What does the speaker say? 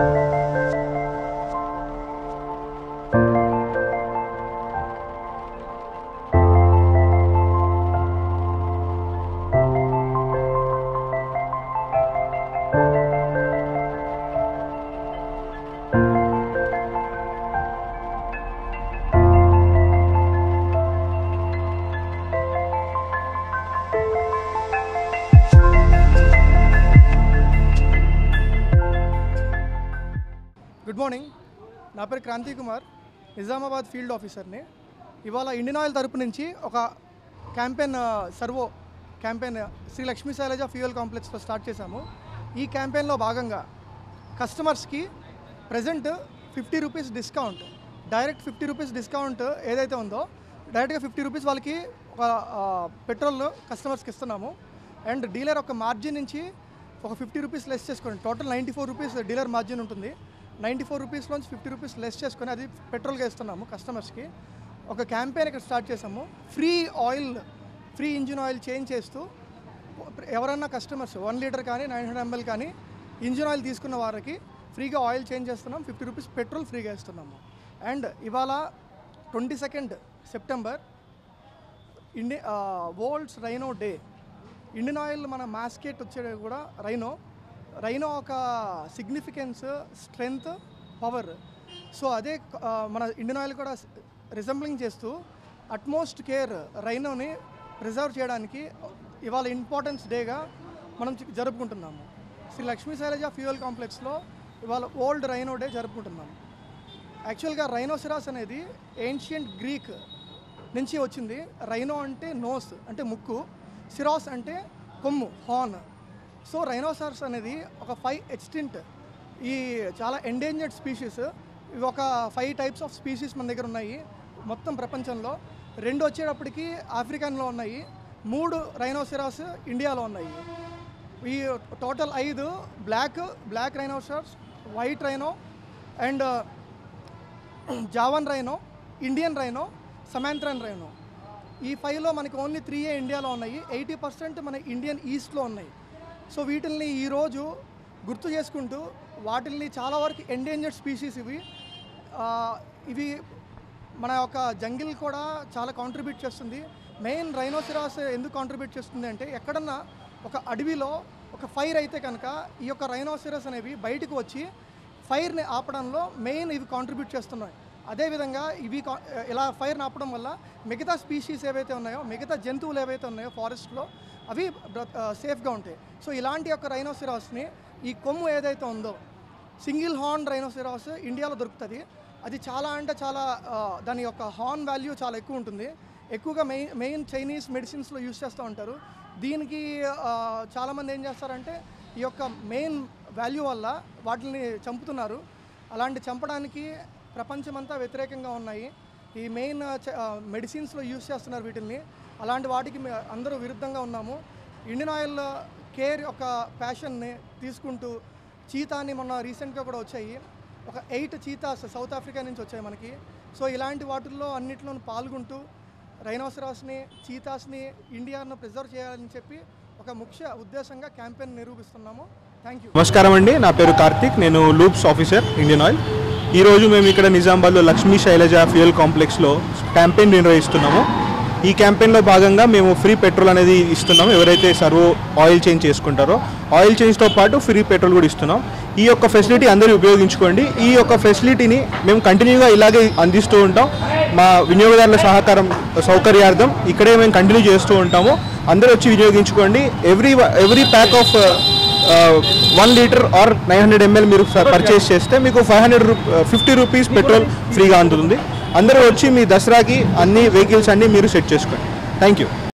good morning నా పేరు Kranti Kumar Nizamabad field ఆఫీసర్ని ఇవాళ ఇండియన్ ఆయిల్ తరపు నుంచి ఒక క్యాంపెయిన్ ఆ, Servo campaign Shri Lakshmi Sailaja fuel కాంప్లెక్స్లో స్టార్ట్ చేశాము ఈ క్యాంపెయిన్లో భాగంగా కస్టమర్స్కి present fifty rupees discount direct fifty rupees discount ఏదైతే ఉందో డైరెక్ట్గా ఫిఫ్టీ రూపీస్ వాళ్ళకి ఒక ఆ, పెట్రోల్ కస్టమర్స్కి ఇస్తున్నాము అండ్ డీలర్ ఒక మార్జిన్ నుంచి ఒక ఫిఫ్టీ రూపీస్ లెస్ చేసుకోండి total ninety four rupees dealer margin ఉంటుంది నైంటీ ఫోర్ రూపీస్లోంచి ఫిఫ్టీ రూపీస్ లెస్ చేసుకొని అది పెట్రోల్గా ఇస్తున్నాము కస్టమర్స్కి ఒక క్యాంపెయిన్ ఇక్కడ స్టార్ట్ చేసాము free oil free engine oil change చేస్తూ ఎవరన్నా కస్టమర్స్ వన్ లీటర్ కానీ నైన్ హండ్రెడ్ ఎంఎల్ కానీ ఇంజిన్ ఆయిల్ తీసుకున్న వారికి ఫ్రీగా ఆయిల్ చేంజ్ చేస్తున్నాం ఫిఫ్టీ రూపీస్ పెట్రోల్ ఫ్రీగా ఇస్తున్నాము అండ్ ఇవాళ twenty second September India world's rhino day Indian oil మన మాస్కెట్ వచ్చేది కూడా రైనో రైనో ఒక సిగ్నిఫికెన్స్ స్ట్రెంగ్త్ పవర్ సో అదే ఆ, మన ఇండియన్ ఆయిల్ కూడా రిజంబ్లింగ్ చేస్తూ అట్మోస్ట్ కేర్ రైనోని ప్రిజర్వ్ చేయడానికి ఇవాళ ఇంపార్టెన్స్ డేగా మనం జ- జరుపుకుంటున్నాము శ్రీ లక్ష్మీ శైలజ ఫ్యూయల్ కాంప్లెక్స్లో ఇవాళ ఓల్డ్ రైనో డే జరుపుకుంటున్నాము యాక్చువల్గా రైనోసిరాస్ అనేది ఏన్షియంట్ గ్రీక్ నుంచి వచ్చింది రైనో అంటే నోస్ అంటే ముక్కు సిరాస్ అంటే కొమ్ము హార్న్ సో రైనోసార్స్ అనేది ఒక ఫైవ్ ఎక్స్టింట్ ఈ చాలా ఎండేంజర్డ్ స్పీషీస్ ఇవి ఒక ఫైవ్ టైప్స్ ఆఫ్ స్పీషీస్ మన దగ్గర ఉన్నాయి మొత్తం ప్రపంచంలో రెండు వచ్చేటప్పటికి ఆఫ్రికన్లో ఉన్నాయి మూడు రైనోసిరాస్ ఇండియాలో ఉన్నాయి ఈ టోటల్ ఐదు black black rhinoceros white rhino and Javan rhino Indian rhino Sumatran rhino ఈ ఫైవ్లో మనకి ఓన్లీ త్రీ ఏ ఇండియాలో ఉన్నాయి ఎయిటీ పర్సెంట్ మన ఇండియన్ ఈస్ట్లో ఉన్నాయి సో వీటిల్ని ఈరోజు గుర్తు చేసుకుంటూ వాటిల్ని చాలా వరకు ఎండేంజర్డ్ స్పీషీస్ ఇవి ఆ, ఇవి మన యొక్క జంగిల్ కూడా చాలా కాంట్రిబ్యూట్ చేస్తుంది మెయిన్ రైనోసిరాస్ ఎందుకు కాంట్రిబ్యూట్ చేస్తుంది అంటే ఎక్కడన్నా ఒక అడవిలో ఒక ఫైర్ అయితే కనుక ఈ యొక్క రైనోసిరస్ అనేవి బయటకు వచ్చి ఫైర్ని ఆపడంలో మెయిన్ ఇవి కాంట్రిబ్యూట్ చేస్తున్నాయి అదేవిధంగా ఇవి కా- ఇలా ఫైర్ని ఆపడం వల్ల మిగతా స్పీషీస్ ఏవైతే ఉన్నాయో మిగతా జంతువులు ఏవైతే ఉన్నాయో ఫారెస్ట్లో అవి సేఫ్గా ఉంటాయి సో ఇలాంటి యొక్క రైనోసిరాస్ని ఈ కొమ్ము ఏదైతే ఉందో సింగిల్ హార్న్ రైనోసిరాస్ ఇండియాలో దొరుకుతుంది అది చాలా అంటే చాలా ఆ, దాని యొక్క హార్న్ వాల్యూ చాలా ఎక్కువ ఉంటుంది ఎక్కువగా మెయిన్ మెయిన్ చైనీస్ మెడిసిన్స్లో యూస్ చేస్తూ ఉంటారు దీనికి ఆ, చాలామంది ఏం చేస్తారంటే ఈ యొక్క మెయిన్ వాల్యూ వల్ల వాటిని చంపుతున్నారు అలాంటి చంపడానికి ప్రపంచమంతా వ్యతిరేకంగా ఉన్నాయి ఈ మెయిన్ మెడిసిన్స్లో యూస్ చేస్తున్నారు వీటిని అలాంటి వాటికి మే- అందరూ విరుద్ధంగా ఉన్నాము ఇండియన్ ఆయిల్ కేర్ ఒక ప్యాషన్ని తీసుకుంటూ చీతాని మొన్న రీసెంట్గా కూడా వచ్చాయి ఒక ఎయిట్ చీతాస్ సౌత్ ఆఫ్రికా నుంచి వచ్చాయి మనకి సో ఇలాంటి వాటిల్లో అన్నిట్లోనూ పాల్గొంటూ రైనోసరాస్ని చీతాస్ని ఇండియాను ప్రిజర్వ్ చేయాలని చెప్పి ఒక ముఖ్య ఉద్దేశంగా క్యాంపెయిన్ నిరూపిస్తున్నాము థ్యాంక్ యూ నమస్కారం అండి నా పేరు కార్తిక్ నేను లూప్స్ ఆఫీసర్ ఇండియన్ ఆయిల్ ఈరోజు మేము ఇక్కడ నిజామాబాద్లో లక్ష్మీ శైలజ ఫ్యూయల్ కాంప్లెక్స్లో క్యాంపెయిన్ నిర్వహిస్తున్నాము ఈ క్యాంపెయిన్లో భాగంగా మేము ఫ్రీ పెట్రోల్ అనేది ఇస్తున్నాం ఎవరైతే సర్వో ఆయిల్ చేంజ్ చేసుకుంటారో ఆయిల్ చేంజ్తో పాటు ఫ్రీ పెట్రోల్ కూడా ఇస్తున్నాం ఈ యొక్క ఫెసిలిటీ అందరూ ఉపయోగించుకోండి ఈ యొక్క ఫెసిలిటీని మేము కంటిన్యూగా ఇలాగే అందిస్తూ ఉంటాం మా వినియోగదారుల సహకారం సౌకర్యార్థం ఇక్కడే మేము కంటిన్యూ చేస్తూ ఉంటాము అందరూ వచ్చి వినియోగించుకోండి every every pack of one litre or nine hundred ML మీరు పర్చేస్ చేస్తే మీకు ఫైవ్ హండ్రెడ్ రూ ఫిఫ్టీ రూపీస్ పెట్రోల్ ఫ్రీగా అందుతుంది అందరూ వచ్చి మీ దసరాకి అన్ని వెహికల్స్ అన్నీ మీరు సెట్ చేసుకోండి థ్యాంక్ యూ